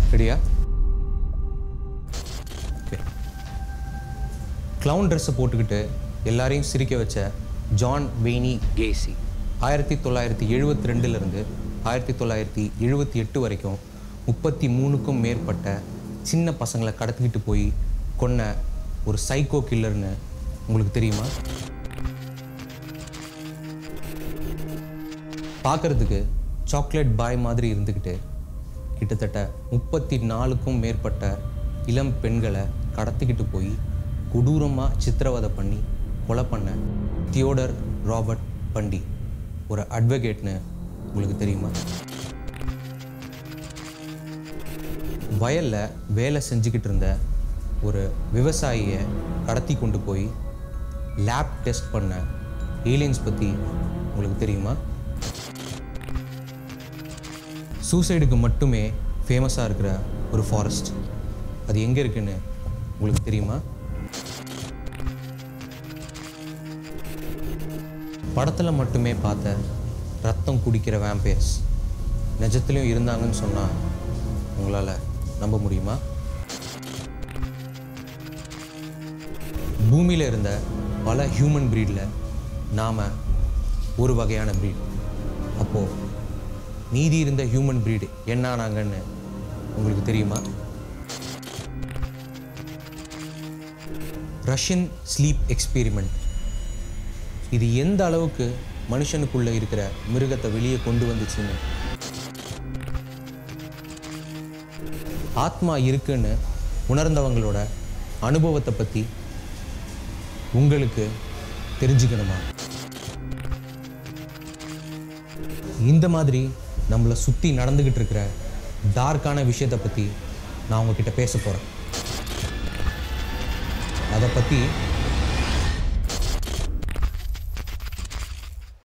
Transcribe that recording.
ரெடியா க்ளவுன் ட்ரெஸ்ஸை போட்டுக்கிட்டு எல்லாரையும் சிரிக்க வச்ச ஜான் வெய்னி கேசி ஆயிரத்தி தொள்ளாயிரத்தி எழுபத்தி ரெண்டுலேருந்து ஆயிரத்தி தொள்ளாயிரத்தி எழுபத்தி எட்டு வரைக்கும் முப்பத்தி மூணுக்கும் மேற்பட்ட சின்ன பசங்களை கடத்திக்கிட்டு போய் கொன்ன ஒரு சைக்கோ கில்லர்னு உங்களுக்கு தெரியுமா பார்க்கறதுக்கு சாக்லேட் பாய் மாதிரி இருந்துக்கிட்டு கிட்டத்தட்ட முப்பத்தி நாலுக்கும் மேற்பட்ட இளம் பெண்களை கடத்திக்கிட்டு போய் கொடூரமாக சித்திரவதை பண்ணி கொலை பண்ண தியோடர் ராபர்ட் பண்டி ஒரு அட்வொகேட்னு உங்களுக்கு தெரியுமா வயலில் வேலை செஞ்சுக்கிட்டு இருந்த ஒரு விவசாயியை கடத்தி கொண்டு போய் லேப் டெஸ்ட் பண்ண ஏலியன்ஸ் பற்றி உங்களுக்கு தெரியுமா சூசைடுக்கு மட்டுமே ஃபேமஸாக இருக்கிற ஒரு ஃபாரஸ்ட் அது எங்கே இருக்குன்னு உங்களுக்கு தெரியுமா படத்தில் மட்டுமே பார்த்த ரத்தம் குடிக்கிற வேம்பையர்ஸ் நிஜத்துலையும் இருந்தாங்கன்னு சொன்னால் உங்களால் நம்ப முடியுமா பூமியில் இருந்த பல ஹியூமன் ப்ரீடில் நாம் ஒரு வகையான ப்ரீட் அப்போது மீதி இருந்த ஹியூமன் ப்ரீடு என்ன ஆனாங்கன்னு உங்களுக்கு தெரியுமா ரஷ்யன் ஸ்லீப் எக்ஸ்பெரிமெண்ட் இது எந்த அளவுக்கு மனுஷனுக்குள்ள இருக்கிற மிருகத்தை வெளியே கொண்டு வந்துச்சுன்னு ஆத்மா இருக்குன்னு உணர்ந்தவங்களோட அனுபவத்தை பற்றி உங்களுக்கு தெரிஞ்சுக்கணுமா இந்த மாதிரி நம்மளை சுற்றி நடந்துக்கிட்டு இருக்கிற டார்க்கான விஷயத்தை பற்றி நான் உங்ககிட்ட பேச போகிறேன் அதை பற்றி